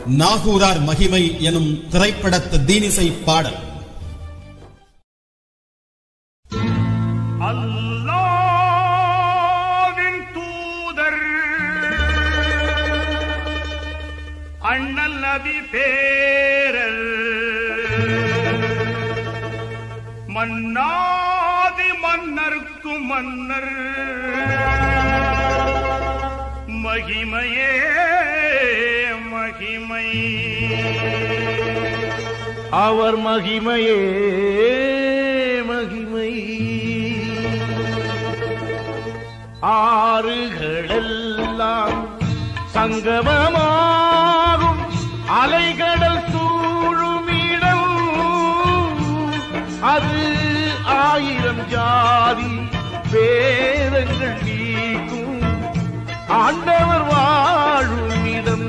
நாகூரார் மகிமை எனும் திரைப்படத்து தீனிசை பாடல் அல்லாவின் தூதர் அண்ணல் நபி பேரல் மன்னாதி மன்னர்க்கு மன்னர் மகிமையே மகிமை அவர் மகிமையே மகிமை ஆறுகளெல்லாம் சங்கமமாகும் அலைகடல் சூழுமிடம் அது ஆயிரம் ஜாதி வேதங்கள் நீக்கும் ஆண்டவர் வாழும் இடம்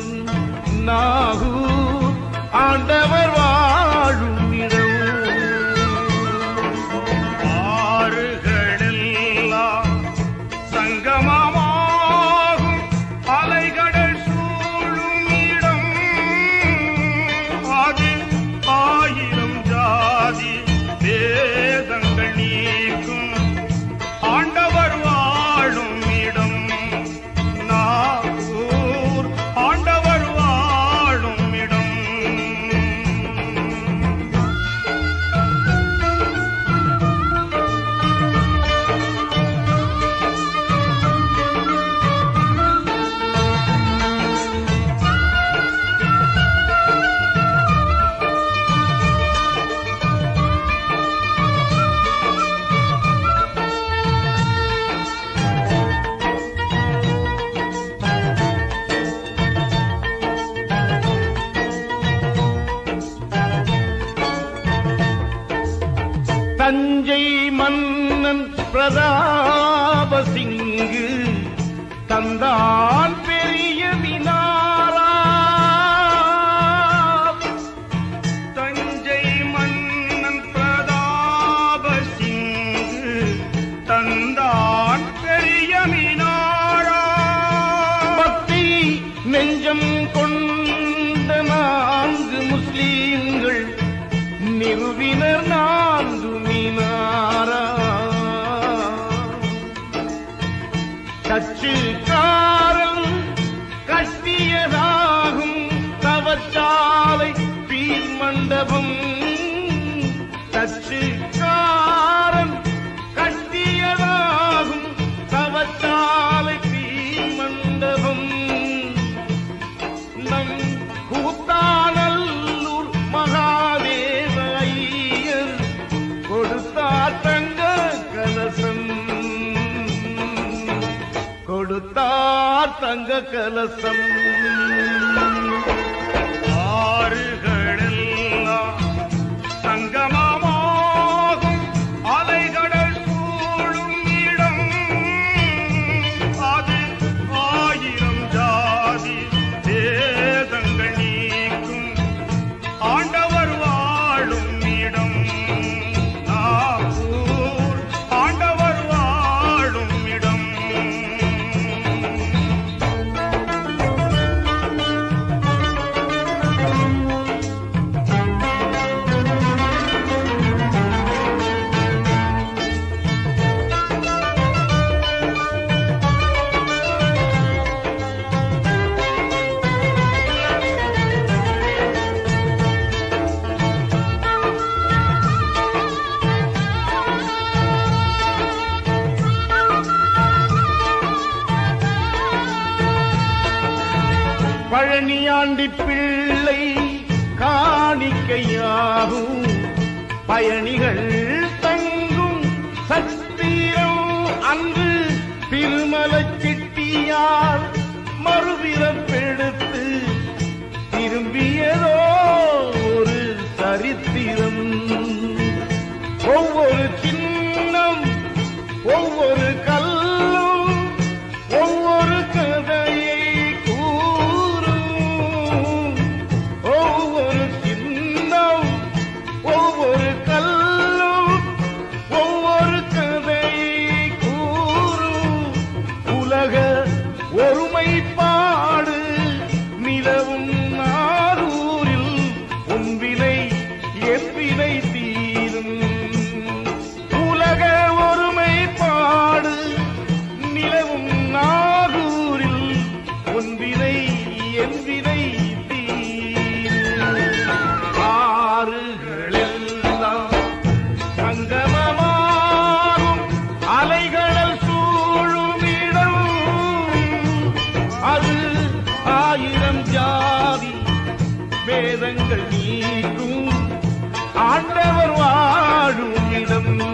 நாகூர் ஆண்டவர் வாழும் இடம் ஆறுகளெல்லாம் சங்கமமாகும் அலைகடல் சூழும் இடம் அது ஆயிரம் ஜாதி வேதங்கள் நீக்கும் ஆண்டவர் வாழும் இடம் நாகூர் ஆண்டவர் வாழும் இடம் தஞ்சை மன்னன் பிரதாப சிங்கு தந்தான் பெரிய மினாரா தஞ்சை மன்னன் பிரதாப சிங்கு தந்தான் பெரிய மீனாரா பக்தி நெஞ்சம் கொண்ட நான்கு முஸ்லீம்கள் நிறுவினர் நான்கு மீனாரா சச்சுக்காரல் கட்டியதாகும் தவச்சாலை பீ மண்டபம் சச்சுக்காரன் கட்டியதாகும் தவச்சாலை பீ மண்டபம் நம் கூத்தானல்லூர் மகாதேவ ஐயர் கொடுத்தார் தங்க கலசம் கொடுத்தார் தங்க கலசம் ஆறுகளெல்லாம் சங்கமமாகும் அலைகடல் சூழும் இடம் அது ஆயிரம் ஜாதி வேதங்கள் நீக்கும் ஆண்டவர் வாழும் இடம் நாகூர் ஆண்டவர் வாழும் இடம் பழனியாண்டி பிள்ளை காணிக்கையாகும் பயணிகள் தங்கும் சத்திரம் அன்று திருமலை சிட்டியார் மறுபிறப்பெடுத்து திரும்பியதோ ஒரு சரித்திரம் ஒவ்வொரு சின்னம் ஒவ்வொரு கல்லும் ஒவ்வொரு கதையை கூறும் ஒவ்வொரு சின்னம் ஒவ்வொரு கல்லும் ஒவ்வொரு கதையை கூறும் உலக ஒருமைப்பாடு நில வேதங்கள் நீக்கும் ஆண்டவர் வாழும் இடம்